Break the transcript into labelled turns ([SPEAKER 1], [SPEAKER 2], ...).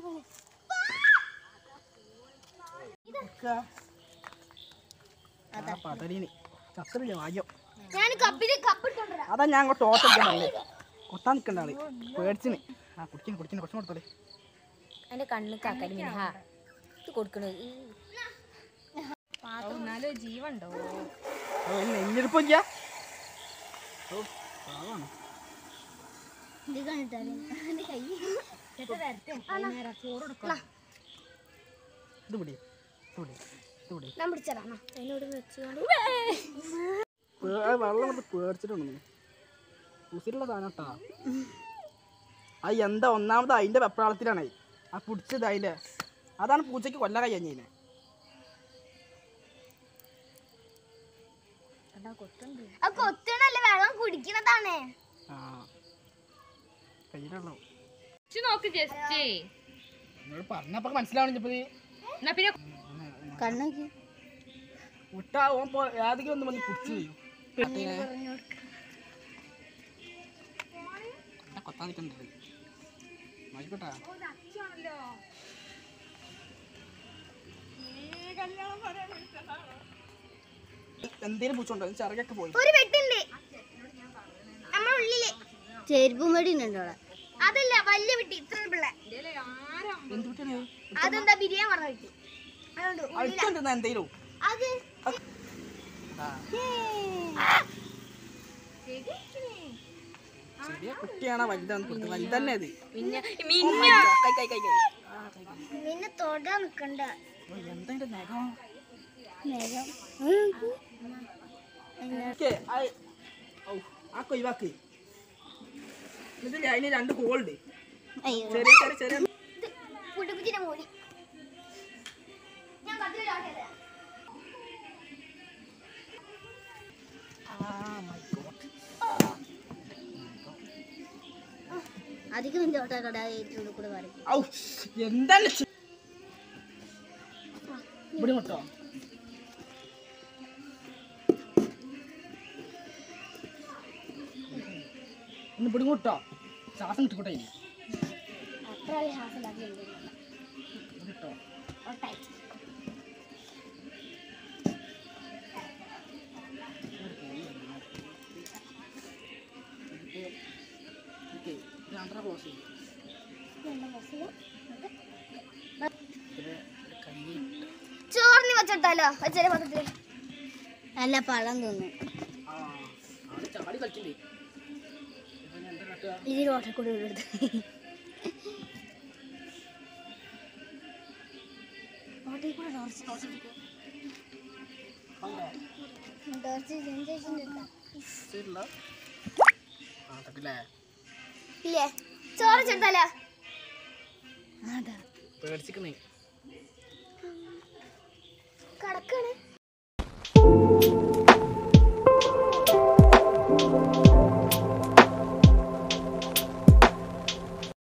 [SPEAKER 1] പതരീന് ചത്തറില്ല ഭാഗ്യം
[SPEAKER 2] ഞാൻ കപ്പില് കപ്പിട്ടുണ്ടോ
[SPEAKER 1] അതാ ഞാൻ അങ്ങോട്ട് ഓട്ടല്ലേ കൊത്താൻ നിൽക്കണ്ട ആള് പേടിച്ചിന് ആ കുടിക്കുന്നു കുടിക്കുന്നു കുറച്ചും കൊടുത്തോളേ
[SPEAKER 3] എന്റെ കണ്ണ് കാക്കല് മിൻഹ ഇത് കൊടുക്കണ എന്നാലും ജീവണ്ടോ
[SPEAKER 1] ഓ ഇല്ല ഇന്നിരിപ്പില്ല ഓ പാവാണ്
[SPEAKER 2] ഇത് കണ്ടിട്ടാണ് എന്റെ കൈ
[SPEAKER 1] ഇത് പിടി ഇത് പിടി ഇത് പിടി
[SPEAKER 2] ഞാൻ പിടിച്ചതാണ് എന്നോട് വെച്ചുകൊണ്ട്
[SPEAKER 1] പേ- ആ വെള്ളം കൊണ്ട് പേടിച്ചിട്ടുണ്ട് ഉസിലുള്ള സാധനം കേട്ടാ അത് എന്താ ഒന്നാമത് അതിന്റെ വെപ്രാളത്തിലാണ് ആ പിടിച്ചത് അതിന്റെ അതാണ് പൂച്ചയ്ക്ക് കൊല്ല കഴിഞ്ഞതിനെ
[SPEAKER 2] ആ കൊത്തണല്ല വെള്ളം കുടിക്കണതാണ്
[SPEAKER 1] ആ കയ്യിലുള്ളൂ
[SPEAKER 3] നോക്ക് ജസ്റ്റ്
[SPEAKER 1] എന്നോട് പറഞ്ഞപ്പോ മനസ്സിലാവണില്ല ഇപ്പൊ ഇത്.
[SPEAKER 3] എന്നാ പിന്നെ
[SPEAKER 2] കണ്ണോക്കി
[SPEAKER 1] വിട്ടാ ഓൻ പോ ഏതെങ്കിലും ഒന്ന് വന്ന് പിടിച്ചു ചെയ്യും കൊത്താൻ നിൽക്കണ്ടത് ആയിക്കോട്ടെ എന്തേലും പൂച്ചുണ്ടോ ചിറകൊക്കെ പോയി
[SPEAKER 2] ഒരു വെട്ടുണ്ട് നമ്മുടെ ഉള്ളില് ചെരുപ്പ് മടി ഉണ്ടോ അതല്ല വലിയ വെട്ടി ഇത്ര പിള്ള
[SPEAKER 1] എന്ത് കുട്ടിയാണ്
[SPEAKER 2] അതെന്താ ബിരിയാണി പറഞ്ഞ വെട്ടി അതുകൊണ്ട് ഉള്ളില.
[SPEAKER 1] അടുത്തുണ്ടെന്നാ എന്തേലും
[SPEAKER 2] അത്
[SPEAKER 1] ചെറിയ കുട്ടിയാണോ വലുതാന്ന് കൊടുത്തത് വലുതന്നെ അത്
[SPEAKER 3] മിന്ന
[SPEAKER 1] കൈ കൈ കൈ കൈ
[SPEAKER 2] നിന്നെ തൊടാൻ നിക്കണ്ട
[SPEAKER 1] ഓ, എന്താ ഇതിന്റെ നഖം
[SPEAKER 2] നേരം
[SPEAKER 1] ഓക്കേ, ആ ഔ, ആ കൊയ്വാക്ക് ഇതില് അതിന് രണ്ട് ഹോളുണ്ട്
[SPEAKER 2] അയ്യോ
[SPEAKER 1] ചെറിയ ചെറിയ ചെറിയ
[SPEAKER 2] പുട്ടുകുച്ചിന്റെ മൂടി ഞാൻ കത്തിലാക്കിയത് അധികം ചോട്ടാ കട ഏറ്റവും കൂടെ വരയ്ക്കും
[SPEAKER 1] ഔ എന്താണ് ചെ- ഇവിടെ മുട്ടോ ഒന്ന് ഇവിടെ മുട്ടോ ശ്വാസം കിട്ടിക്കോട്ടെ ഇനി
[SPEAKER 2] അത്ര ശ്വാസമില്ലാതെ
[SPEAKER 1] ഇവിടെ ഇട്ടോ ഓക്കേ, ഇത് രണ്ടര ക്ലോസ് ചെയ്യും ഇത് കൈ
[SPEAKER 2] ചോറിന് വെച്ചിട്ടാലോ വെച്ചാലേ പത്രത്തില് അല്ല പഴം തോന്നുന്നു
[SPEAKER 1] ആ ആള് ചാടി കളിക്കണ്ടേ ഇപ്പൊ ഞാൻ എന്താ കാട്ടുക
[SPEAKER 2] ഇതിൽ ഓട്ടക്കൂടി എടുത്ത് ഓട്ടയിൽ കൂടെ ടോർച്ച് ടോർച്ച്
[SPEAKER 1] ശരിയല്ല ആ തട്ടില്ലേ
[SPEAKER 2] ഇല്ലേ ചോറ് ചെറുത്താലോ അതാ
[SPEAKER 1] പേടിച്ചിക്കണേ
[SPEAKER 2] കടക്കാണ്